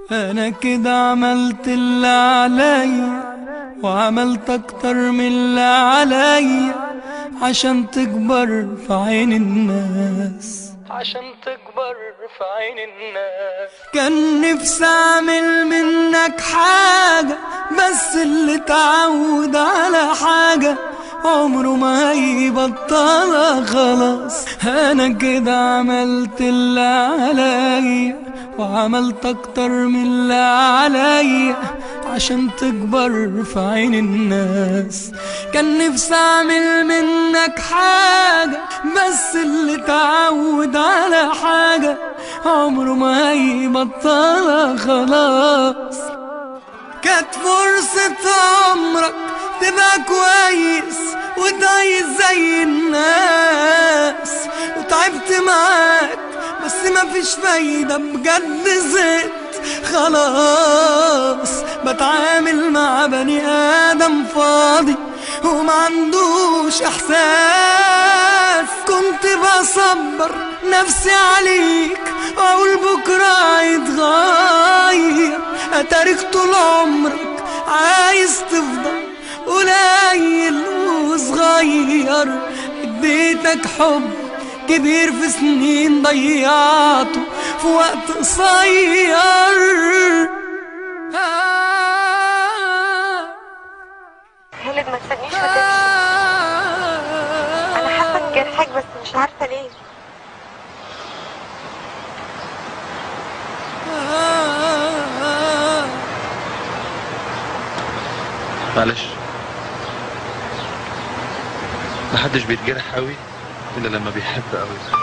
انا كده عملت اللي عليا وعملت اكتر من اللي عليا عشان تكبر في عين الناس عشان تكبر في عين الناس كان نفسي اعمل منك حاجة بس اللي تعود على حاجة عمره ما هيبطلها خلاص انا كده عملت اللي عليا وعملت اكتر من اللي عليا عشان تكبر في عين الناس كان نفسي اعمل منك حاجة بس اللي تعود على حاجة عمره ما هيبطلها خلاص كانت فرصة عمرك تبقى كويس وتعيش زي الناس وتعبت معاك بس مفيش فايدة بجد زهقت خلاص بتعامل مع بني آدم فاضي وما عندوش إحساس كنت بصبر نفسي عليك وأقول بكرة هيتغير أتارك طول عمرك عايز تفضل قليل وصغير اديتك حب كبير في سنين ضيعته في وقت قصير خالد ما تسيبنيش وتمشي انا حاسه بجرحك بس مش عارفه ليه معلش محدش بيتجرح قوي الا لما بيحب قوي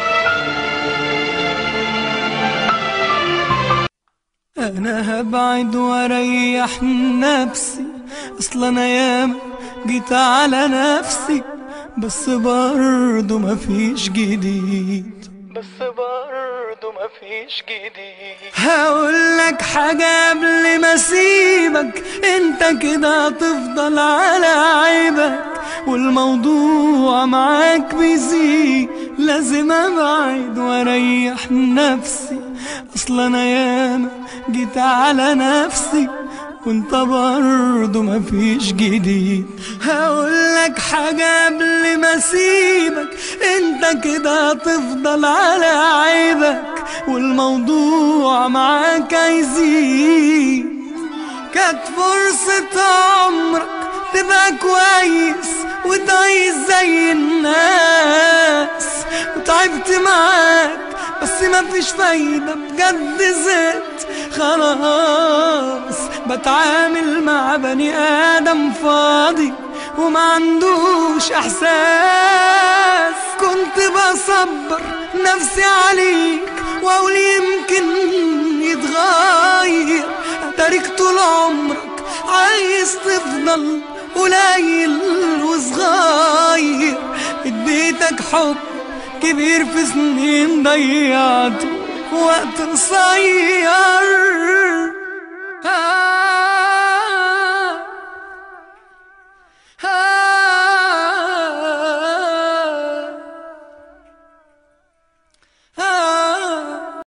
انا هبعد واريح نفسي اصل انا ياما جيت على نفسي بس برضه مفيش جديد بس برضه مفيش جديد هقولك حاجة قبل ما اسيبك انت كده هتفضل على عيبك والموضوع معاك بيزيد لازم ابعد واريح نفسي اصل انا ياما جيت على نفسي وانت برضه مفيش جديد هقولك حاجة قبل ما اسيبك انت كده هتفضل على عيبك والموضوع معاك هيزيد كانت فرصة عمرك تبقى كويس وتعيش زي الناس وتعبت معاك بس مفيش فايدة بجد زهقت خلاص بتعامل مع بني آدم فاضي وما عندوش إحساس كنت بصبر نفسي عليك وأقول يمكن يتغير أتارك طول عمرك عايز تفضل قليل وصغير اديتك حب كبير في سنين ضيعته وقت قصير